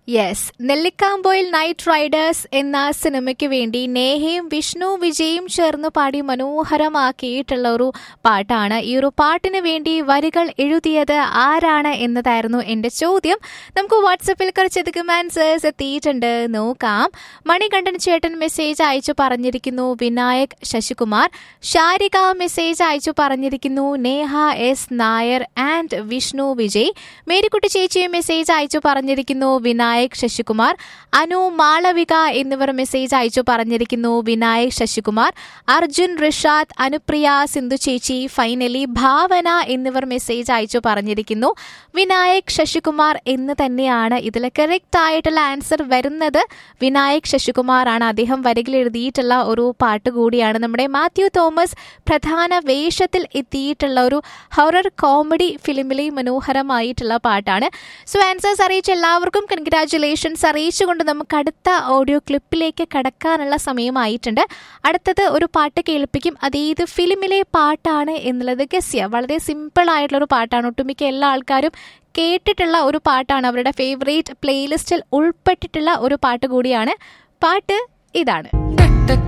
yes നെല്ലിക്കാമ്പോയിൽ night Riders എന്ന സിനിമയ്ക്ക് വേണ്ടി നേഹയും വിഷ്ണു വിജയും ചേർന്ന് പാടി മനോഹരമാക്കിയിട്ടുള്ള ഒരു പാട്ടാണ് ഈ ഒരു പാട്ടിന് വേണ്ടി വരികൾ എഴുതിയത് ആരാണ് എന്നതായിരുന്നു എന്റെ ചോദ്യം നമുക്ക് വാട്സപ്പിൽ കുറച്ചധികം ആൻസേഴ്സ് എത്തിയിട്ടുണ്ട് നോക്കാം മണികണ്ഠൻ ചേട്ടൻ മെസ്സേജ് അയച്ചു പറഞ്ഞിരിക്കുന്നു വിനായക് ശശികുമാർ ശാരിക മെസ്സേജ് അയച്ചു പറഞ്ഞിരിക്കുന്നു നേഹ എസ് നായർ ആൻഡ് വിഷ്ണു വിജയ് മേരിക്കുട്ടി ചേച്ചി മെസ്സേജ് അയച്ചു പറഞ്ഞിരിക്കുന്നു വിനായക് ശശികുമാർ അനു മാളവിക എന്നിവർ മെസ്സേജ് അയച്ചു പറഞ്ഞിരിക്കുന്നു വിനായക് ശശികുമാർ അർജുൻ റിഷാദ് അനുപ്രിയ സിന്ധു ചേച്ചി ഫൈനലി ഭാവന എന്നിവർ മെസ്സേജ് അയച്ചു പറഞ്ഞിരിക്കുന്നു വിനായക് ശശികുമാർ എന്ന് തന്നെയാണ് ഇതിൽ കറക്റ്റ് ആയിട്ടുള്ള ആൻസർ വരുന്നത് വിനായക് ശശികുമാർ ആണ് അദ്ദേഹം വരികൾ എഴുതിയിട്ടുള്ള ഒരു പാട്ട് കൂടിയാണ് നമ്മുടെ മാത്യു തോമസ് പ്രധാന വേഷത്തിൽ എത്തിയിട്ടുള്ള ഒരു ഹൊറർ കോമഡി ഫിലിമിലെ മനോഹരമായിട്ടുള്ള പാട്ടാണ് സോ ആൻസേഴ്സ് അറിയിച്ച എല്ലാവർക്കും കൺഗ്രാറ്റുലേഷൻസ് അറിയിച്ചുകൊണ്ട് നമുക്ക് അടുത്ത ഓഡിയോ ക്ലിപ്പിലേക്ക് കടക്കാനുള്ള സമയമായിട്ടുണ്ട് അടുത്തത് ഒരു പാട്ട് കേൾപ്പിക്കും അത് ഏത് ഫിലിമിലെ പാട്ടാണ് എന്നുള്ളത് ഗസ് ചെയ്യുക വളരെ സിമ്പിൾ ആയിട്ടുള്ള ഒരു പാട്ടാണ് ഒട്ടുമിക്ക എല്ലാ ആൾക്കാരും കേട്ടിട്ടുള്ള ഒരു പാട്ടാണ് അവരുടെ ഫേവറേറ്റ് പ്ലേലിസ്റ്റിൽ ഉൾപ്പെട്ടിട്ടുള്ള ഒരു പാട്ട് കൂടിയാണ് പാട്ട് ഇതാണ്